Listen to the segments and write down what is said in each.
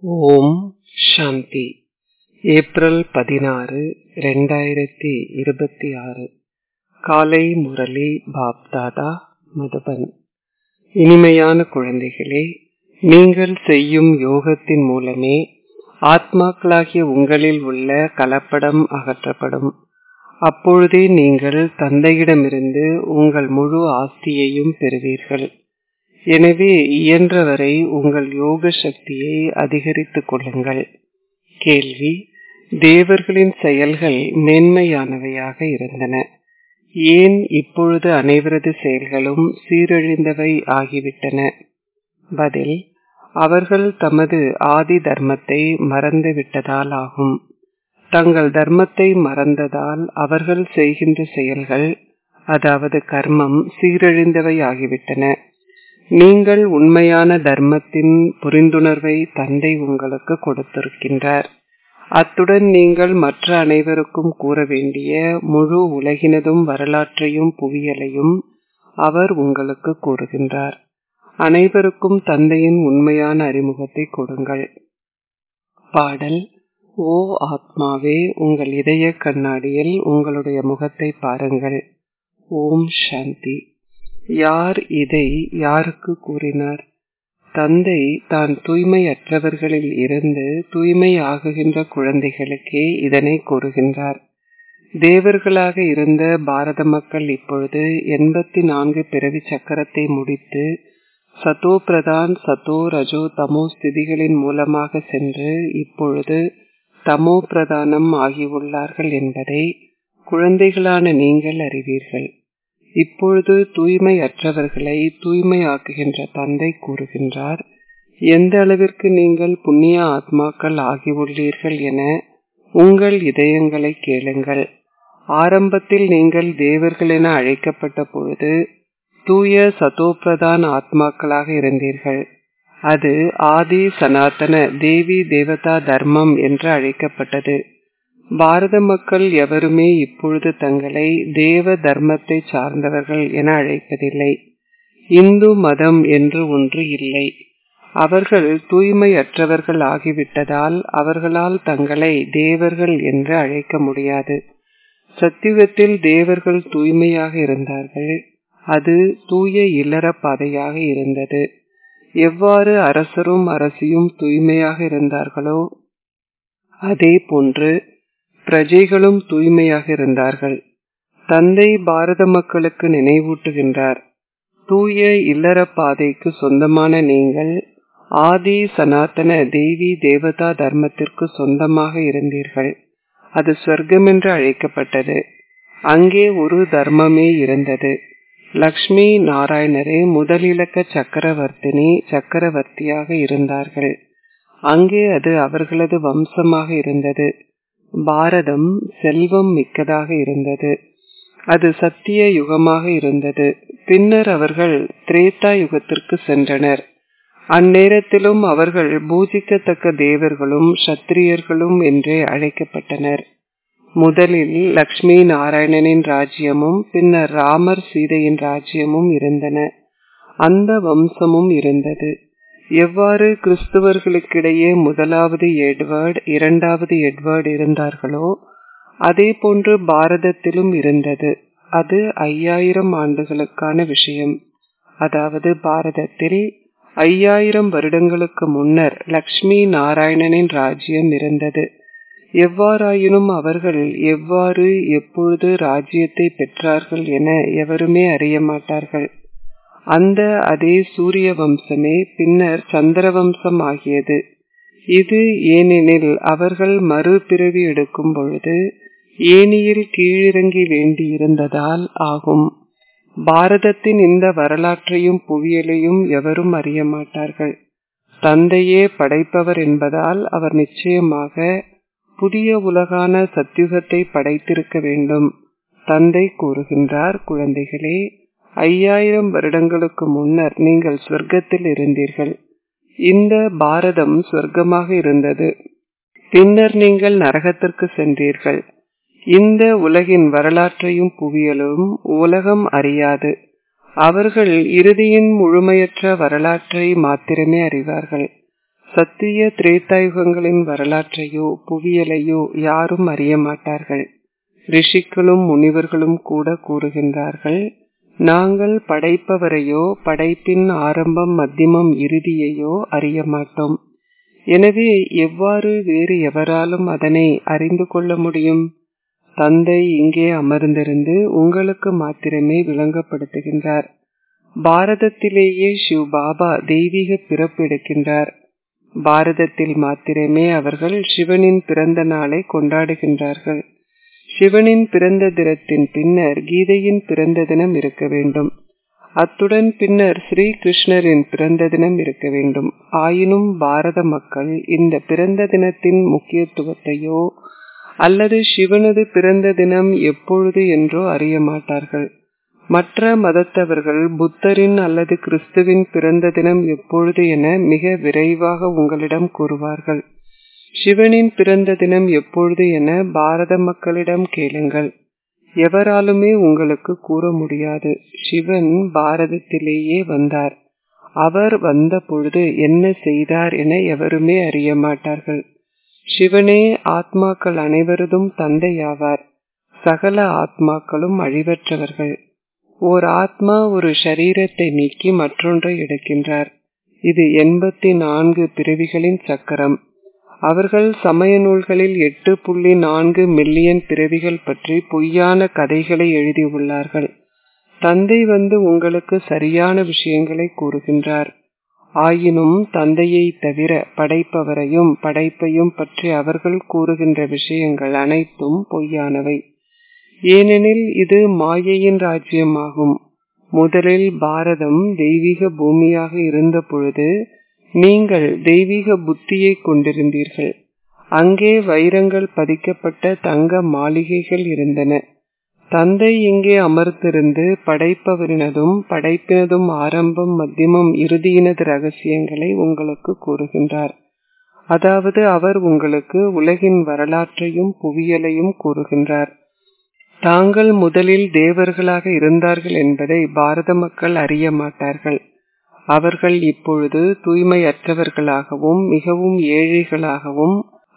ஓம் சாந்தி April பதினாறு ரெண்டாயிரத்தி இருபத்தி ஆறு காலை முரளி பாப்தாதா மதுபன் இனிமையான குழந்தைகளே நீங்கள் செய்யும் யோகத்தின் மூலமே ஆத்மாக்களாகிய உங்களில் உள்ள கலப்படம் அகற்றப்படும் அப்பொழுதே நீங்கள் தந்தையிடமிருந்து உங்கள் முழு ஆஸ்தியையும் பெறுவீர்கள் எனவே இயன்றவரை உங்கள் யோக சக்தியை அதிகரித்துக் கொள்ளுங்கள் கேள்வி தேவர்களின் செயல்கள் மேன்மையானவையாக இருந்தன ஏன் இப்பொழுது அனைவரது செயல்களும் சீரழிந்தவை ஆகிவிட்டன பதில் அவர்கள் தமது ஆதி தர்மத்தை மறந்து விட்டதால் ஆகும் தங்கள் தர்மத்தை மறந்ததால் அவர்கள் செய்கின்ற செயல்கள் அதாவது கர்மம் சீரழிந்தவை ஆகிவிட்டன நீங்கள் உண்மையான தர்மத்தின் புரிந்துணர்வை தந்தை உங்களுக்கு கொடுத்திருக்கின்றார் அத்துடன் நீங்கள் மற்ற அனைவருக்கும் கூற வேண்டிய முழு உலகினதும் வரலாற்றையும் புவியலையும் அவர் உங்களுக்கு கூறுகின்றார் அனைவருக்கும் தந்தையின் உண்மையான அறிமுகத்தை கொடுங்கள் பாடல் ஓ ஆத்மாவே உங்கள் இதய கண்ணாடியில் உங்களுடைய முகத்தை பாருங்கள் ஓம் சாந்தி யார் இதை யாருக்கு கூறினார் தந்தை தான் தூய்மையற்றவர்களில் இருந்து தூய்மை ஆகுகின்ற குழந்தைகளுக்கே இதனை கூறுகின்றார் தேவர்களாக இருந்த பாரத மக்கள் இப்பொழுது எண்பத்தி நான்கு பிறவி சக்கரத்தை முடித்து சதோ பிரதான் சதோ ரஜோ தமோ ஸ்திதிகளின் மூலமாக சென்று இப்பொழுது தமோ பிரதானம் ஆகியுள்ளார்கள் என்பதை குழந்தைகளான நீங்கள் அறிவீர்கள் இப்பொழுது தூய்மை அற்றவர்களை தூய்மையாக்குகின்ற தந்தை கூறுகின்றார் எந்த அளவிற்கு நீங்கள் புண்ணிய ஆத்மாக்கள் ஆகியுள்ளீர்கள் என உங்கள் இதயங்களை கேளுங்கள் ஆரம்பத்தில் நீங்கள் தேவர்கள் என அழைக்கப்பட்ட பொழுது தூய சதோப்பிரதான் ஆத்மாக்களாக இருந்தீர்கள் அது ஆதி சனாதன தேவி தேவதா தர்மம் என்று அழைக்கப்பட்டது பாரத மக்கள் எவருமே இப்பொழுது தங்களை தேவ தர்மத்தை சார்ந்தவர்கள் என அழைப்பதில்லை இந்து மதம் என்று ஒன்று இல்லை அவர்கள் தூய்மையற்றவர்கள் ஆகிவிட்டதால் அவர்களால் தங்களை தேவர்கள் என்று அழைக்க முடியாது சத்தியுகத்தில் தேவர்கள் தூய்மையாக இருந்தார்கள் அது தூய இல்லற பாதையாக இருந்தது எவ்வாறு அரசரும் அரசியும் தூய்மையாக இருந்தார்களோ அதே போன்று பிரஜைகளும் தூய்மையாக இருந்தார்கள் தந்தை பாரத மக்களுக்கு நினைவூட்டுகின்றார் தூய இல்லற பாதைக்கு சொந்தமான நீங்கள் ஆதி சனாதன தேவி தேவதா தர்மத்திற்கு சொந்தமாக இருந்தீர்கள் அது ஸ்வர்க்கம் என்று அழைக்கப்பட்டது அங்கே ஒரு தர்மமே இருந்தது லக்ஷ்மி நாராயணரே முதலிலக்க சக்கரவர்த்தினி சக்கரவர்த்தியாக இருந்தார்கள் அங்கே அது அவர்களது வம்சமாக இருந்தது பாரதம் செல்வம் மிக்கதாக இருந்தது அது சத்திய யுகமாக இருந்தது பின்னர் அவர்கள் திரேதா யுகத்திற்கு சென்றனர் அந்நேரத்திலும் அவர்கள் பூஜிக்கத்தக்க தேவர்களும் சத்திரியர்களும் என்றே அழைக்கப்பட்டனர் முதலில் லக்ஷ்மி நாராயணனின் ராஜ்யமும் பின்னர் ராமர் சீதையின் ராஜ்யமும் இருந்தன அந்த வம்சமும் இருந்தது எவ்வாறு கிறிஸ்துவர்களுக்கிடையே முதலாவது எட்வர்ட் இரண்டாவது எட்வர்ட் இருந்தார்களோ அதே போன்று பாரதத்திலும் இருந்தது அது ஐயாயிரம் ஆண்டுகளுக்கான விஷயம் அதாவது பாரதத்தில் ஐயாயிரம் வருடங்களுக்கு முன்னர் லக்ஷ்மி நாராயணனின் ராஜ்யம் இருந்தது எவ்வாறாயினும் அவர்கள் எவ்வாறு எப்பொழுது ராஜ்யத்தை பெற்றார்கள் என எவருமே அறிய மாட்டார்கள் அந்த அதே சூரிய வம்சமே பின்னர் சந்திர வம்சம் ஆகியது இது ஏனெனில் அவர்கள் மறுபிறவி எடுக்கும் பொழுது ஏனியில் கீழிறங்கி வேண்டியிருந்ததால் ஆகும் பாரதத்தின் இந்த வரலாற்றையும் புவியலையும் எவரும் அறிய மாட்டார்கள் தந்தையே படைப்பவர் என்பதால் அவர் நிச்சயமாக புதிய உலகான சத்தியுகத்தை படைத்திருக்க வேண்டும் தந்தை கூறுகின்றார் குழந்தைகளே ஐயாயிரம் வருடங்களுக்கு முன்னர் நீங்கள் சொர்க்கத்தில் இருந்தீர்கள் இந்த பாரதம் சொர்க்கமாக இருந்தது பின்னர் நீங்கள் நரகத்திற்கு சென்றீர்கள் இந்த உலகின் வரலாற்றையும் புவியலும் உலகம் அறியாது அவர்கள் இறுதியின் முழுமையற்ற வரலாற்றை மாத்திரமே அறிவார்கள் சத்திய திரேதாயுகங்களின் வரலாற்றையோ புவியலையோ யாரும் அறிய மாட்டார்கள் ரிஷிக்களும் முனிவர்களும் கூட கூறுகின்றார்கள் நாங்கள் படைப்பவரையோ படைப்பின் ஆரம்பம் மத்தியமம் இறுதியையோ அறிய மாட்டோம் எனவே எவ்வாறு வேறு எவராலும் அதனை அறிந்து கொள்ள முடியும் தந்தை இங்கே அமர்ந்திருந்து உங்களுக்கு மாத்திரமே விளங்கப்படுத்துகின்றார் பாரதத்திலேயே சிவ் பாபா தெய்வீக பிறப்பு எடுக்கின்றார் பாரதத்தில் மாத்திரமே அவர்கள் சிவனின் பிறந்த நாளை கொண்டாடுகின்றார்கள் சிவனின் பிறந்த தினத்தின் பின்னர் கீதையின் பிறந்த தினம் இருக்க வேண்டும் அத்துடன் பின்னர் ஸ்ரீ கிருஷ்ணரின் பிறந்த தினம் இருக்க வேண்டும் ஆயினும் பாரத மக்கள் இந்த பிறந்த தினத்தின் முக்கியத்துவத்தையோ அல்லது சிவனது பிறந்த தினம் எப்பொழுது என்றோ அறிய மாட்டார்கள் மற்ற மதத்தவர்கள் புத்தரின் அல்லது கிறிஸ்துவின் பிறந்த தினம் எப்பொழுது என மிக விரைவாக உங்களிடம் கூறுவார்கள் சிவனின் பிறந்த தினம் எப்பொழுது என பாரத மக்களிடம் கேளுங்கள் எவராலுமே உங்களுக்கு கூற முடியாது சிவன் பாரதத்திலேயே வந்தார் அவர் வந்த பொழுது என்ன செய்தார் என எவருமே அறிய மாட்டார்கள் சிவனே ஆத்மாக்கள் அனைவரதும் தந்தையாவார் சகல ஆத்மாக்களும் அழிவற்றவர்கள் ஓர் ஆத்மா ஒரு சரீரத்தை நீக்கி மற்றொன்றை எடுக்கின்றார் இது எண்பத்தி நான்கு பிறவிகளின் சக்கரம் அவர்கள் சமய நூல்களில் எட்டு புள்ளி நான்கு மில்லியன் பிறவிகள் பற்றி பொய்யான கதைகளை எழுதியுள்ளார்கள் தந்தை வந்து உங்களுக்கு சரியான விஷயங்களை கூறுகின்றார் ஆயினும் தந்தையை தவிர படைப்பவரையும் படைப்பையும் பற்றி அவர்கள் கூறுகின்ற விஷயங்கள் அனைத்தும் பொய்யானவை ஏனெனில் இது மாயையின் ராஜ்யமாகும் முதலில் பாரதம் தெய்வீக பூமியாக இருந்த பொழுது நீங்கள் தெய்வீக புத்தியை கொண்டிருந்தீர்கள் அங்கே வைரங்கள் பதிக்கப்பட்ட தங்க மாளிகைகள் இருந்தன தந்தை இங்கே அமர்ந்திருந்து படைப்பவரினதும் படைப்பினதும் ஆரம்பம் மத்தியமம் இறுதியினது ரகசியங்களை உங்களுக்கு கூறுகின்றார் அதாவது அவர் உங்களுக்கு உலகின் வரலாற்றையும் புவியலையும் கூறுகின்றார் தாங்கள் முதலில் தேவர்களாக இருந்தார்கள் என்பதை பாரத மக்கள் அறிய மாட்டார்கள் அவர்கள் இப்பொழுது தூய்மையற்றவர்களாகவும் மிகவும் ஏழைகளாகவும்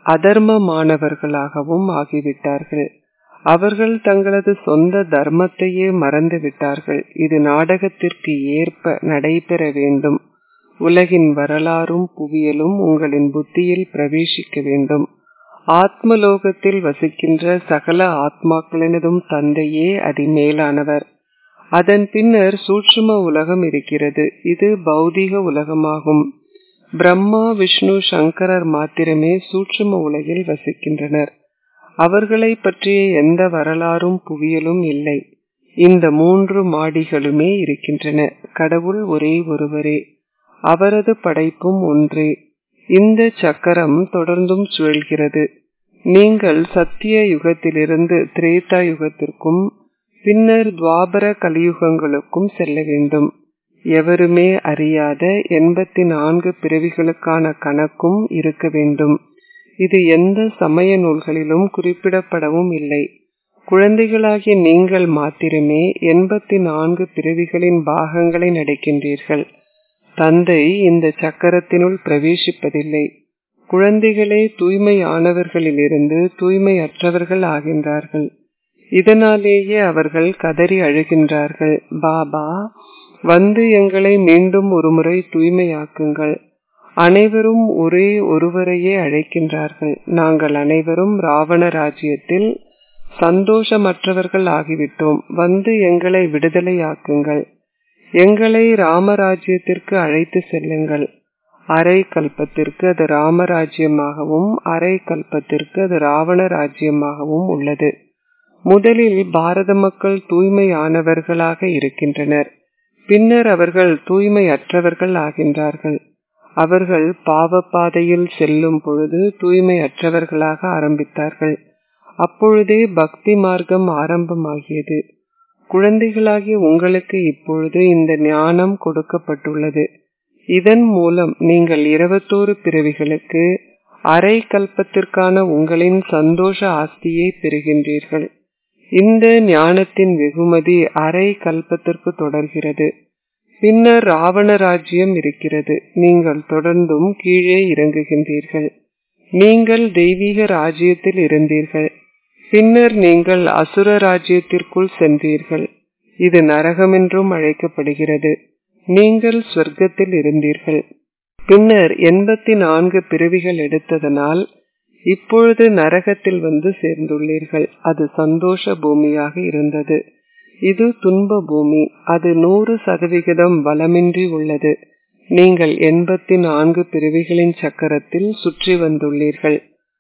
அதர்மமானவர்களாகவும் ஆகிவிட்டார்கள் அவர்கள் தங்களது சொந்த தர்மத்தையே மறந்து விட்டார்கள் இது நாடகத்திற்கு ஏற்ப நடைபெற வேண்டும் உலகின் வரலாறும் புவியலும் உங்களின் புத்தியில் பிரவேசிக்க வேண்டும் ஆத்மலோகத்தில் வசிக்கின்ற சகல ஆத்மாக்களினதும் தந்தையே அதிமேலானவர் அதன் பின்னர் சூட்சும உலகம் இருக்கிறது இது பௌதீக உலகமாகும் பிரம்மா விஷ்ணு சங்கரர் மாத்திரமே சூட்சும உலகில் வசிக்கின்றனர் அவர்களை பற்றிய எந்த வரலாறும் புவியலும் இல்லை இந்த மூன்று மாடிகளுமே இருக்கின்றன கடவுள் ஒரே ஒருவரே அவரது படைப்பும் ஒன்றே இந்த சக்கரம் தொடர்ந்தும் சுழல்கிறது நீங்கள் சத்திய யுகத்திலிருந்து திரேதா யுகத்திற்கும் பின்னர் துவாபர கலியுகங்களுக்கும் செல்ல வேண்டும் எவருமே அறியாத எண்பத்தி நான்கு பிறவிகளுக்கான கணக்கும் இருக்க வேண்டும் இது எந்த சமய நூல்களிலும் குறிப்பிடப்படவும் இல்லை குழந்தைகளாகிய நீங்கள் மாத்திரமே எண்பத்தி நான்கு பிறவிகளின் பாகங்களை நடக்கின்றீர்கள் தந்தை இந்த சக்கரத்தினுள் பிரவேசிப்பதில்லை குழந்தைகளே தூய்மையானவர்களிலிருந்து தூய்மையற்றவர்கள் ஆகின்றார்கள் இதனாலேயே அவர்கள் கதறி அழுகின்றார்கள் பாபா வந்து எங்களை மீண்டும் ஒருமுறை தூய்மையாக்குங்கள் அனைவரும் ஒரே ஒருவரையே அழைக்கின்றார்கள் நாங்கள் அனைவரும் ராவண ராஜ்யத்தில் சந்தோஷமற்றவர்கள் ஆகிவிட்டோம் வந்து எங்களை விடுதலையாக்குங்கள் எங்களை ராமராஜ்யத்திற்கு அழைத்து செல்லுங்கள் அரை கல்பத்திற்கு அது ராமராஜ்யமாகவும் அரை கல்பத்திற்கு அது ராவண ராஜ்யமாகவும் உள்ளது முதலில் பாரத மக்கள் தூய்மையானவர்களாக இருக்கின்றனர் பின்னர் அவர்கள் தூய்மையற்றவர்கள் ஆகின்றார்கள் அவர்கள் பாவ பாதையில் செல்லும் பொழுது தூய்மையற்றவர்களாக ஆரம்பித்தார்கள் அப்பொழுதே பக்தி மார்க்கம் ஆரம்பமாகியது குழந்தைகளாகிய உங்களுக்கு இப்பொழுது இந்த ஞானம் கொடுக்கப்பட்டுள்ளது இதன் மூலம் நீங்கள் இருபத்தோரு பிறவிகளுக்கு அரை கல்பத்திற்கான உங்களின் சந்தோஷ ஆஸ்தியை பெறுகின்றீர்கள் இந்த ஞானத்தின் வெகுமதி அரை கல்பத்திற்கு தொடர்கிறது பின்னர் ராவண ராஜ்யம் இருக்கிறது நீங்கள் தொடர்ந்தும் கீழே இறங்குகின்றீர்கள் நீங்கள் தெய்வீக ராஜ்யத்தில் இருந்தீர்கள் பின்னர் நீங்கள் அசுர ராஜ்யத்திற்குள் சென்றீர்கள் இது நரகம் என்றும் அழைக்கப்படுகிறது நீங்கள் சொர்க்கத்தில் இருந்தீர்கள் பின்னர் எண்பத்தி நான்கு பிறவிகள் எடுத்ததனால் இப்பொழுது நரகத்தில் வந்து சேர்ந்துள்ளீர்கள் அது சந்தோஷ பூமியாக இருந்தது இது துன்ப பூமி அது நூறு சதவிகிதம் வளமின்றி உள்ளது நீங்கள் எண்பத்தி நான்கு பிறவிகளின் சக்கரத்தில் சுற்றி வந்துள்ளீர்கள்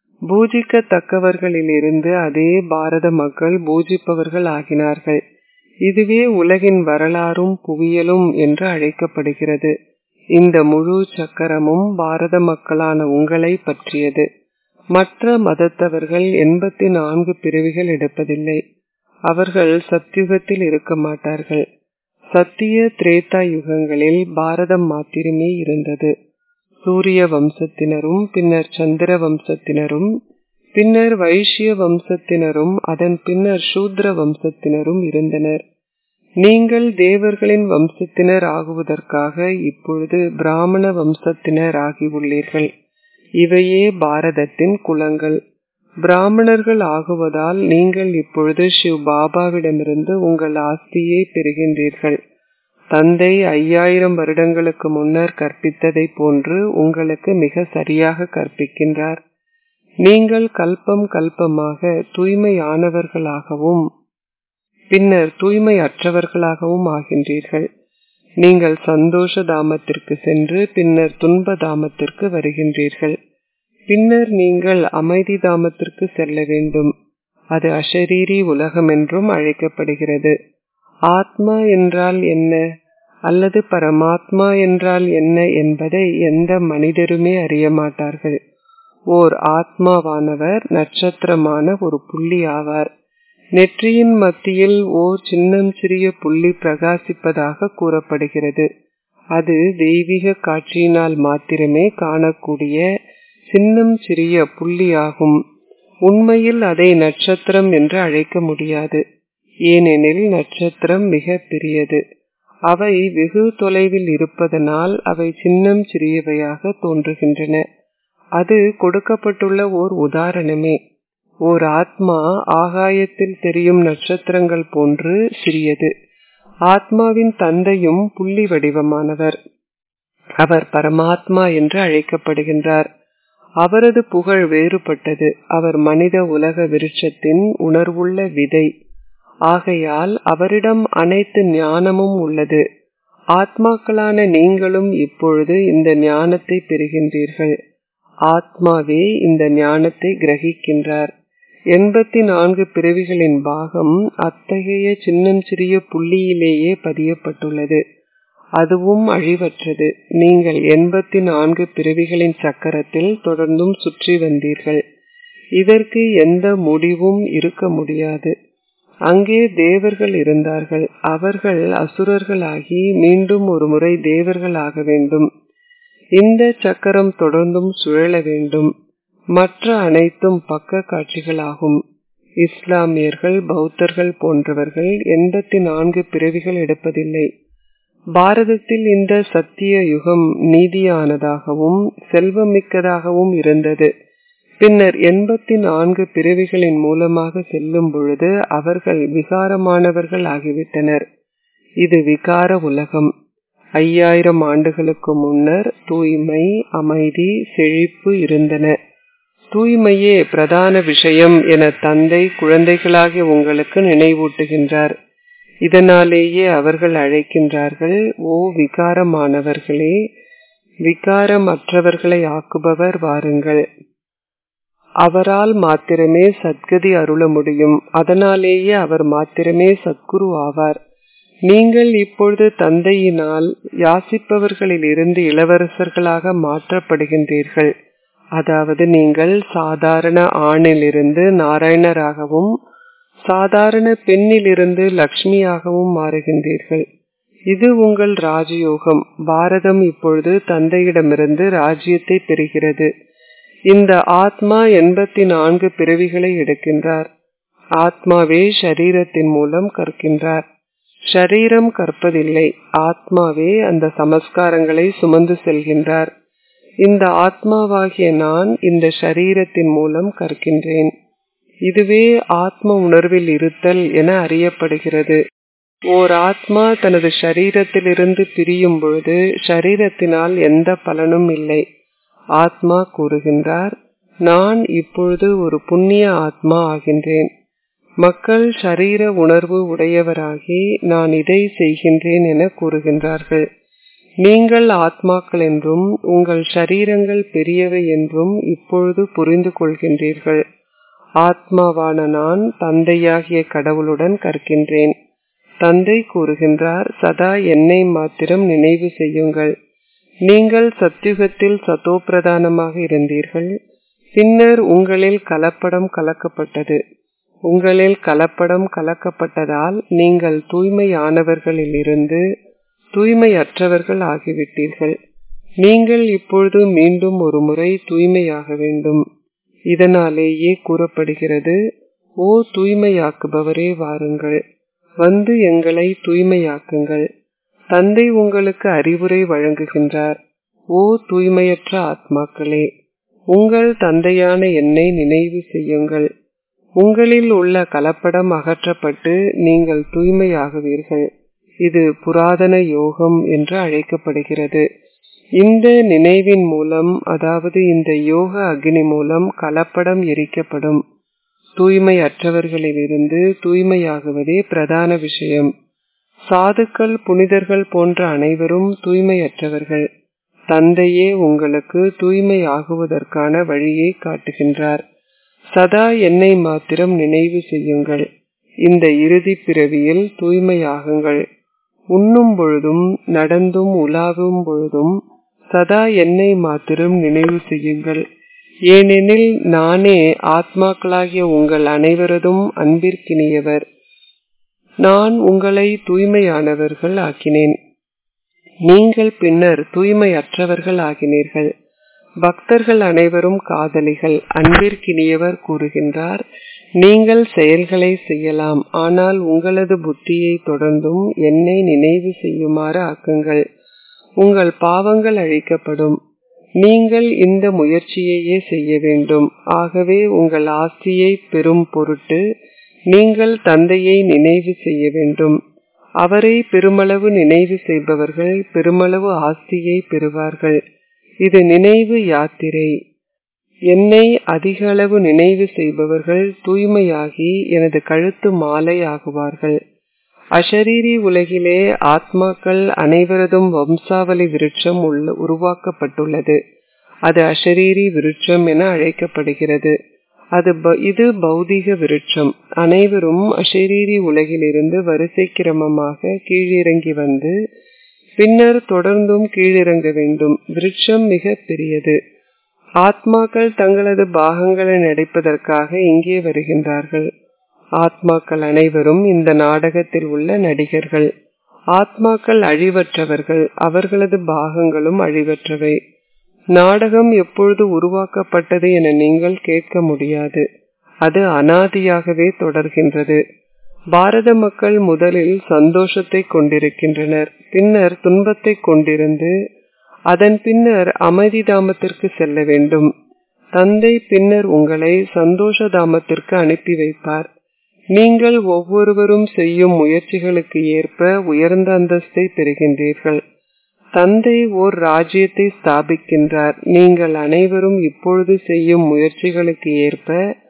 பூஜிக்கத்தக்கவர்களிலிருந்து அதே பாரத மக்கள் பூஜிப்பவர்கள் ஆகினார்கள் இதுவே உலகின் வரலாறும் புவியலும் என்று அழைக்கப்படுகிறது இந்த முழு சக்கரமும் பாரத மக்களான உங்களை பற்றியது மற்ற மதத்தவர்கள் எண்பத்தி நான்கு பிறவிகள் எடுப்பதில்லை அவர்கள் சத்யுகத்தில் இருக்க மாட்டார்கள் சத்திய திரேதா யுகங்களில் பாரதம் மாத்திரமே இருந்தது சூரிய வம்சத்தினரும் பின்னர் சந்திர வம்சத்தினரும் பின்னர் வைஷ்ய வம்சத்தினரும் அதன் பின்னர் சூத்ர வம்சத்தினரும் இருந்தனர் நீங்கள் தேவர்களின் வம்சத்தினர் ஆகுவதற்காக இப்பொழுது பிராமண வம்சத்தினர் ஆகியுள்ளீர்கள் இவையே பாரதத்தின் குலங்கள் பிராமணர்கள் ஆகுவதால் நீங்கள் இப்பொழுது சிவ் பாபாவிடமிருந்து உங்கள் ஆஸ்தியை பெறுகின்றீர்கள் தந்தை ஐயாயிரம் வருடங்களுக்கு முன்னர் கற்பித்ததை போன்று உங்களுக்கு மிக சரியாக கற்பிக்கின்றார் நீங்கள் கல்பம் கல்பமாக தூய்மையானவர்களாகவும் பின்னர் தூய்மை அற்றவர்களாகவும் ஆகின்றீர்கள் நீங்கள் சந்தோஷ தாமத்திற்கு சென்று பின்னர் துன்ப தாமத்திற்கு வருகின்றீர்கள் பின்னர் நீங்கள் அமைதி தாமத்திற்கு செல்ல வேண்டும் அது அஷரீரி உலகம் என்றும் அழைக்கப்படுகிறது ஆத்மா என்றால் என்ன அல்லது பரமாத்மா என்றால் என்ன என்பதை எந்த மனிதருமே அறிய மாட்டார்கள் ஓர் ஆத்மாவானவர் நட்சத்திரமான ஒரு புள்ளி ஆவார் நெற்றியின் மத்தியில் ஓர் சின்னம் சிறிய புள்ளி பிரகாசிப்பதாக கூறப்படுகிறது அது தெய்வீக காட்சியினால் மாத்திரமே காணக்கூடிய சின்னம் சிறிய புள்ளியாகும் உண்மையில் அதை நட்சத்திரம் என்று அழைக்க முடியாது ஏனெனில் நட்சத்திரம் மிக பெரியது அவை வெகு தொலைவில் இருப்பதனால் அவை சின்னம் சிறியவையாக தோன்றுகின்றன அது கொடுக்கப்பட்டுள்ள ஓர் உதாரணமே ஓர் ஆத்மா ஆகாயத்தில் தெரியும் நட்சத்திரங்கள் போன்று சிறியது ஆத்மாவின் தந்தையும் புள்ளி வடிவமானவர் அவர் பரமாத்மா என்று அழைக்கப்படுகின்றார் அவரது புகழ் வேறுபட்டது அவர் மனித உலக விருட்சத்தின் உணர்வுள்ள விதை ஆகையால் அவரிடம் அனைத்து ஞானமும் உள்ளது ஆத்மாக்களான நீங்களும் இப்பொழுது இந்த ஞானத்தை பெறுகின்றீர்கள் ஆத்மாவே இந்த ஞானத்தை கிரகிக்கின்றார் எண்பத்தி நான்கு பிறவிகளின் பாகம் அத்தகைய சின்னம் சிறிய புள்ளியிலேயே பதியப்பட்டுள்ளது அதுவும் அழிவற்றது நீங்கள் எண்பத்தி நான்கு பிறவிகளின் சக்கரத்தில் தொடர்ந்தும் சுற்றி வந்தீர்கள் இதற்கு எந்த முடிவும் இருக்க முடியாது அங்கே தேவர்கள் இருந்தார்கள் அவர்கள் அசுரர்களாகி மீண்டும் ஒரு முறை தேவர்கள் ஆக வேண்டும் இந்த சக்கரம் தொடர்ந்தும் சுழல வேண்டும் மற்ற அனைத்தும் பக்க காட்சிகளாகும் இஸ்லாமியர்கள் பௌத்தர்கள் போன்றவர்கள் எண்பத்தி நான்கு பிறவிகள் எடுப்பதில்லை பாரதத்தில் இந்த சத்திய யுகம் நீதியானதாகவும் செல்வமிக்கதாகவும் இருந்தது பின்னர் எண்பத்தி நான்கு பிறவிகளின் மூலமாக செல்லும் பொழுது அவர்கள் விகாரமானவர்கள் ஆகிவிட்டனர் இது விகார உலகம் ஐயாயிரம் ஆண்டுகளுக்கு முன்னர் தூய்மை அமைதி செழிப்பு இருந்தன தூய்மையே பிரதான விஷயம் என தந்தை குழந்தைகளாகிய உங்களுக்கு நினைவூட்டுகின்றார் இதனாலேயே அவர்கள் அழைக்கின்றார்கள் ஓ விகாரமானவர்களே விகாரமற்றவர்களை ஆக்குபவர் வாருங்கள் அவரால் மாத்திரமே சத்கதி அருள முடியும் அதனாலேயே அவர் மாத்திரமே சத்குரு ஆவார் நீங்கள் இப்பொழுது தந்தையினால் யாசிப்பவர்களில் இருந்து இளவரசர்களாக மாற்றப்படுகின்றீர்கள் அதாவது நீங்கள் சாதாரண ஆணிலிருந்து நாராயணராகவும் சாதாரண பெண்ணிலிருந்து லக்ஷ்மியாகவும் மாறுகின்றீர்கள் இது உங்கள் ராஜயோகம் பாரதம் இப்பொழுது தந்தையிடமிருந்து ராஜ்யத்தை பெறுகிறது இந்த ஆத்மா எண்பத்தி நான்கு பிறவிகளை எடுக்கின்றார் ஆத்மாவே ஷரீரத்தின் மூலம் கற்கின்றார் ஷரீரம் கற்பதில்லை ஆத்மாவே அந்த சமஸ்காரங்களை சுமந்து செல்கின்றார் இந்த ஆத்மாவாகிய நான் இந்த ஷரீரத்தின் மூலம் கற்கின்றேன் இதுவே ஆத்ம உணர்வில் இருத்தல் என அறியப்படுகிறது ஓர் ஆத்மா தனது ஷரீரத்திலிருந்து பிரியும் பொழுது ஷரீரத்தினால் எந்த பலனும் இல்லை ஆத்மா கூறுகின்றார் நான் இப்பொழுது ஒரு புண்ணிய ஆத்மா ஆகின்றேன் மக்கள் ஷரீர உணர்வு உடையவராகி நான் இதை செய்கின்றேன் என கூறுகின்றார்கள் நீங்கள் ஆத்மாக்கள் என்றும் உங்கள் ஷரீரங்கள் பெரியவை என்றும் இப்பொழுது புரிந்து கொள்கின்றீர்கள் ஆத்மாவான நான் தந்தையாகிய கடவுளுடன் கற்கின்றேன் தந்தை கூறுகின்றார் சதா என்னை மாத்திரம் நினைவு செய்யுங்கள் நீங்கள் சத்யுகத்தில் சதோப்பிரதானமாக இருந்தீர்கள் பின்னர் உங்களில் கலப்படம் கலக்கப்பட்டது உங்களில் கலப்படம் கலக்கப்பட்டதால் நீங்கள் தூய்மையானவர்களிலிருந்து தூய்மையற்றவர்கள் ஆகிவிட்டீர்கள் நீங்கள் இப்பொழுது மீண்டும் ஒரு முறை தூய்மையாக வேண்டும் இதனாலேயே கூறப்படுகிறது ஓ தூய்மையாக்குபவரே வாருங்கள் வந்து எங்களை தூய்மையாக்குங்கள் தந்தை உங்களுக்கு அறிவுரை வழங்குகின்றார் ஓ தூய்மையற்ற ஆத்மாக்களே உங்கள் தந்தையான என்னை நினைவு செய்யுங்கள் உங்களில் உள்ள கலப்படம் அகற்றப்பட்டு நீங்கள் தூய்மையாகுவீர்கள் இது புராதன யோகம் என்று அழைக்கப்படுகிறது இந்த நினைவின் மூலம் அதாவது இந்த யோக அக்னி மூலம் கலப்படம் எரிக்கப்படும் தூய்மையற்றவர்களிலிருந்து தூய்மையாகுவதே பிரதான விஷயம் சாதுக்கள் புனிதர்கள் போன்ற அனைவரும் தூய்மையற்றவர்கள் தந்தையே உங்களுக்கு தூய்மை ஆகுவதற்கான வழியை காட்டுகின்றார் சதா என்னை மாத்திரம் நினைவு செய்யுங்கள் இந்த இறுதி பிறவியில் தூய்மையாகுங்கள் உண்ணும் பொழுதும் நடந்தும் உலாவும் பொழுதும் சதா என்னை மாத்திரம் நினைவு செய்யுங்கள் ஏனெனில் நானே ஆத்மாக்களாகிய உங்கள் அனைவரதும் அன்பிற்கினியவர் நான் உங்களை தூய்மையானவர்கள் ஆக்கினேன் நீங்கள் பின்னர் தூய்மையற்றவர்கள் ஆகினீர்கள் பக்தர்கள் அனைவரும் காதலிகள் அன்பிற்கினியவர் கூறுகின்றார் நீங்கள் செயல்களை செய்யலாம் ஆனால் உங்களது புத்தியை தொடர்ந்தும் என்னை நினைவு செய்யுமாறு ஆக்குங்கள் உங்கள் பாவங்கள் அழிக்கப்படும் நீங்கள் இந்த முயற்சியையே செய்ய வேண்டும் ஆகவே உங்கள் ஆஸ்தியை பெறும் பொருட்டு நீங்கள் தந்தையை நினைவு செய்ய வேண்டும் அவரை பெருமளவு நினைவு செய்பவர்கள் பெருமளவு ஆஸ்தியை பெறுவார்கள் இது நினைவு யாத்திரை என்னை அதிக அளவு நினைவு செய்பவர்கள் தூய்மையாகி எனது கழுத்து மாலை ஆகுவார்கள் அஷரீரி உலகிலே ஆத்மாக்கள் அனைவரதும் வம்சாவளி விருட்சம் உள்ள உருவாக்கப்பட்டுள்ளது அது அஷரீரி விருட்சம் என அழைக்கப்படுகிறது அது இது பௌதிக விருட்சம் அனைவரும் அஷரீரி உலகிலிருந்து வரிசை கிரமமாக கீழிறங்கி வந்து பின்னர் தொடர்ந்தும் கீழிறங்க வேண்டும் விருட்சம் மிக பெரியது ஆத்மாக்கள் தங்களது பாகங்களை நடிப்பதற்காக இங்கே வருகின்றார்கள் ஆத்மாக்கள் அனைவரும் இந்த நாடகத்தில் உள்ள நடிகர்கள் ஆத்மாக்கள் அழிவற்றவர்கள் அவர்களது பாகங்களும் அழிவற்றவை நாடகம் எப்பொழுது உருவாக்கப்பட்டது என நீங்கள் கேட்க முடியாது அது அனாதியாகவே தொடர்கின்றது பாரத மக்கள் முதலில் சந்தோஷத்தை கொண்டிருக்கின்றனர் பின்னர் துன்பத்தை கொண்டிருந்து அதன் பின்னர் அமைதி தாமத்திற்கு செல்ல வேண்டும் தந்தை பின்னர் உங்களை சந்தோஷ தாமத்திற்கு அனுப்பி வைப்பார் நீங்கள் ஒவ்வொருவரும் செய்யும் முயற்சிகளுக்கு ஏற்ப உயர்ந்த அந்தஸ்தை பெறுகின்றீர்கள் தந்தை ஓர் ராஜ்யத்தை ஸ்தாபிக்கின்றார் நீங்கள் அனைவரும் இப்பொழுது செய்யும் முயற்சிகளுக்கு ஏற்ப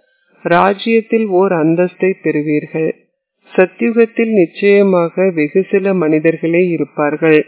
ராஜ்யத்தில் ஓர் அந்தஸ்தை பெறுவீர்கள் சத்தியுகத்தில் நிச்சயமாக வெகு சில மனிதர்களே இருப்பார்கள்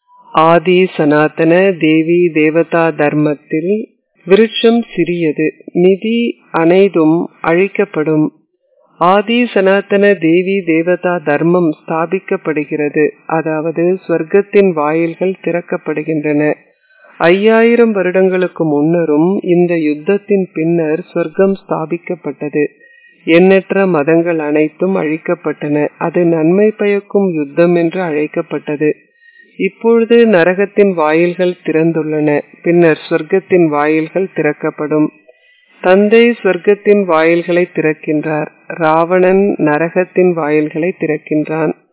ஆதி சனாதன தேவி தேவதா தர்மத்தில் விருட்சம் சிறியது நிதி அனைத்தும் அழிக்கப்படும் ஆதி சனாதன தேவி தேவதா தர்மம் ஸ்தாபிக்கப்படுகிறது அதாவது ஸ்வர்க்கத்தின் வாயில்கள் திறக்கப்படுகின்றன ஐயாயிரம் வருடங்களுக்கு முன்னரும் இந்த யுத்தத்தின் பின்னர் சொர்க்கம் ஸ்தாபிக்கப்பட்டது எண்ணற்ற மதங்கள் அனைத்தும் அழிக்கப்பட்டன அது நன்மை பயக்கும் யுத்தம் என்று அழைக்கப்பட்டது இப்பொழுது நரகத்தின் வாயில்கள் திறந்துள்ளன பின்னர் சொர்க்கத்தின் வாயில்கள் திறக்கப்படும் தந்தை சொர்க்கத்தின் வாயில்களை திறக்கின்றார் ராவணன் நரகத்தின் வாயில்களை திறக்கின்றான்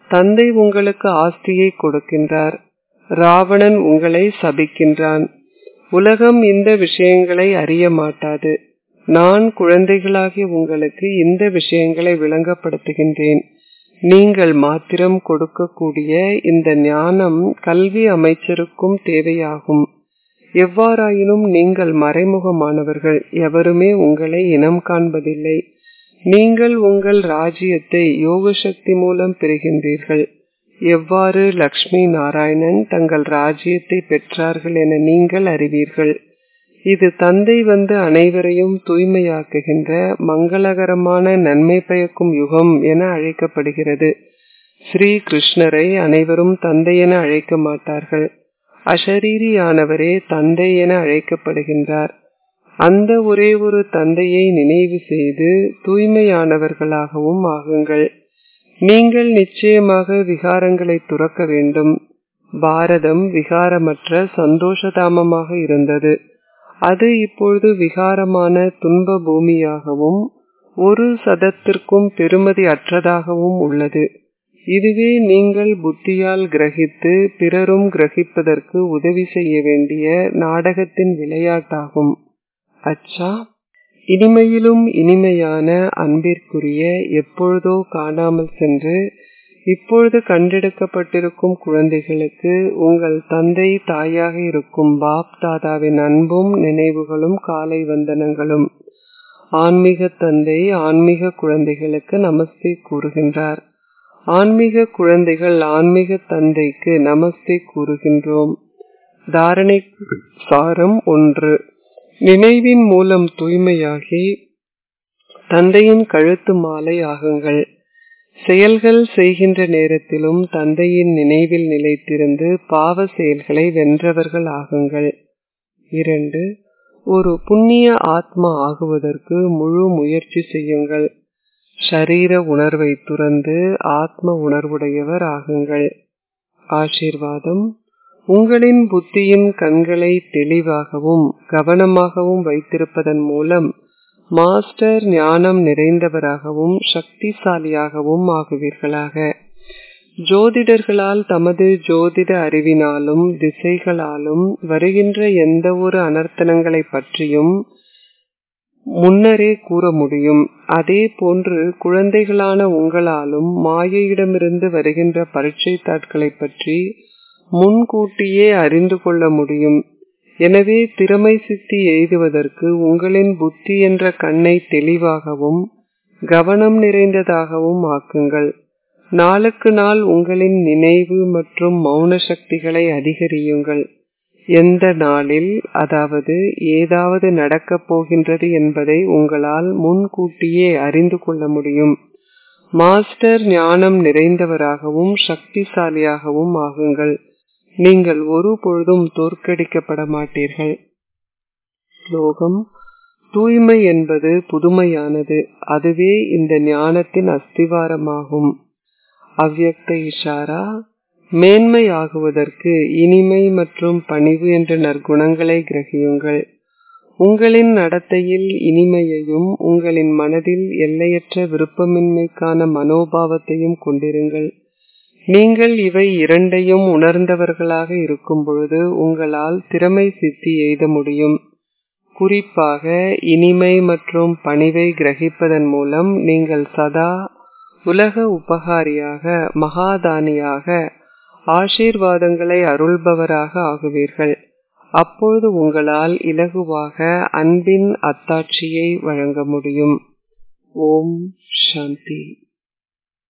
தந்தை உங்களுக்கு ஆஸ்தியை கொடுக்கின்றார் ராவணன் உங்களை சபிக்கின்றான் உலகம் இந்த விஷயங்களை அறிய மாட்டாது நான் குழந்தைகளாகிய உங்களுக்கு இந்த விஷயங்களை விளங்கப்படுத்துகின்றேன் நீங்கள் மாத்திரம் கொடுக்கக்கூடிய இந்த ஞானம் கல்வி அமைச்சருக்கும் தேவையாகும் எவ்வாறாயினும் நீங்கள் மறைமுகமானவர்கள் எவருமே உங்களை இனம் காண்பதில்லை நீங்கள் உங்கள் ராஜ்யத்தை யோக சக்தி மூலம் பெறுகின்றீர்கள் எவ்வாறு லக்ஷ்மி நாராயணன் தங்கள் ராஜ்யத்தை பெற்றார்கள் என நீங்கள் அறிவீர்கள் இது தந்தை வந்து அனைவரையும் தூய்மையாக்குகின்ற மங்களகரமான நன்மை பயக்கும் யுகம் என அழைக்கப்படுகிறது ஸ்ரீ கிருஷ்ணரை அனைவரும் தந்தை என அழைக்க மாட்டார்கள் அஷரீரியானவரே தந்தை என அழைக்கப்படுகின்றார் அந்த ஒரே ஒரு தந்தையை நினைவு செய்து தூய்மையானவர்களாகவும் ஆகுங்கள் நீங்கள் நிச்சயமாக விகாரங்களை துறக்க வேண்டும் பாரதம் விகாரமற்ற சந்தோஷதாமமாக இருந்தது அது இப்பொழுது விகாரமான துன்ப பூமியாகவும் ஒரு சதத்திற்கும் பெருமதி அற்றதாகவும் உள்ளது இதுவே நீங்கள் புத்தியால் கிரகித்து பிறரும் கிரகிப்பதற்கு உதவி செய்ய வேண்டிய நாடகத்தின் விளையாட்டாகும் அச்சா இனிமையிலும் இனிமையான அன்பிற்குரிய எப்பொழுதோ காணாமல் சென்று இப்பொழுது கண்டெடுக்கப்பட்டிருக்கும் குழந்தைகளுக்கு உங்கள் தந்தை தாயாக இருக்கும் பாப் தாதாவின் அன்பும் நினைவுகளும் காலை வந்தனங்களும் ஆன்மீக தந்தை ஆன்மீக குழந்தைகளுக்கு நமஸ்தே கூறுகின்றார் ஆன்மீக குழந்தைகள் ஆன்மீக தந்தைக்கு நமஸ்தே கூறுகின்றோம் தாரணை சாரம் ஒன்று நினைவின் மூலம் தூய்மையாகி தந்தையின் கழுத்து மாலை ஆகுங்கள் செயல்கள் செய்கின்ற நேரத்திலும் தந்தையின் நினைவில் நிலைத்திருந்து பாவ செயல்களை வென்றவர்கள் ஆகுங்கள் இரண்டு ஒரு புண்ணிய ஆத்மா ஆகுவதற்கு முழு முயற்சி செய்யுங்கள் ஷரீர உணர்வை துறந்து ஆத்ம உணர்வுடையவர் ஆகுங்கள் ஆசீர்வாதம் உங்களின் புத்தியின் கண்களை தெளிவாகவும் கவனமாகவும் வைத்திருப்பதன் மூலம் மாஸ்டர் ஞானம் நிறைந்தவராகவும் சக்திசாலியாகவும் ஆகுவீர்களாக ஜோதிடர்களால் தமது ஜோதிட அறிவினாலும் திசைகளாலும் வருகின்ற எந்த ஒரு அனர்த்தனங்களை பற்றியும் முன்னரே கூற முடியும் அதே போன்று குழந்தைகளான உங்களாலும் மாயையிடமிருந்து வருகின்ற பரீட்சை தாட்களை பற்றி முன்கூட்டியே அறிந்து கொள்ள முடியும் எனவே திறமை சித்தி எய்துவதற்கு உங்களின் புத்தி என்ற கண்ணை தெளிவாகவும் கவனம் நிறைந்ததாகவும் ஆக்குங்கள் நாளுக்கு நாள் உங்களின் நினைவு மற்றும் மௌன சக்திகளை அதிகரியுங்கள் எந்த நாளில் அதாவது ஏதாவது நடக்கப் போகின்றது என்பதை உங்களால் முன்கூட்டியே அறிந்து கொள்ள முடியும் மாஸ்டர் ஞானம் நிறைந்தவராகவும் சக்திசாலியாகவும் ஆகுங்கள் நீங்கள் ஒரு பொழுதும் தோற்கடிக்கப்பட மாட்டீர்கள் ஸ்லோகம் தூய்மை என்பது புதுமையானது அதுவே இந்த ஞானத்தின் அஸ்திவாரமாகும் அவ்யக்த இஷாரா மேன்மையாகுவதற்கு இனிமை மற்றும் பணிவு என்ற நற்குணங்களை கிரகியுங்கள் உங்களின் நடத்தையில் இனிமையையும் உங்களின் மனதில் எல்லையற்ற விருப்பமின்மைக்கான மனோபாவத்தையும் கொண்டிருங்கள் நீங்கள் இவை இரண்டையும் உணர்ந்தவர்களாக இருக்கும் பொழுது உங்களால் திறமை சித்தி எய்த முடியும் குறிப்பாக இனிமை மற்றும் பணிவை கிரகிப்பதன் மூலம் நீங்கள் சதா உலக உபகாரியாக மகாதானியாக ஆசீர்வாதங்களை அருள்பவராக ஆகுவீர்கள் அப்பொழுது உங்களால் இலகுவாக அன்பின் அத்தாட்சியை வழங்க முடியும் ஓம் சாந்தி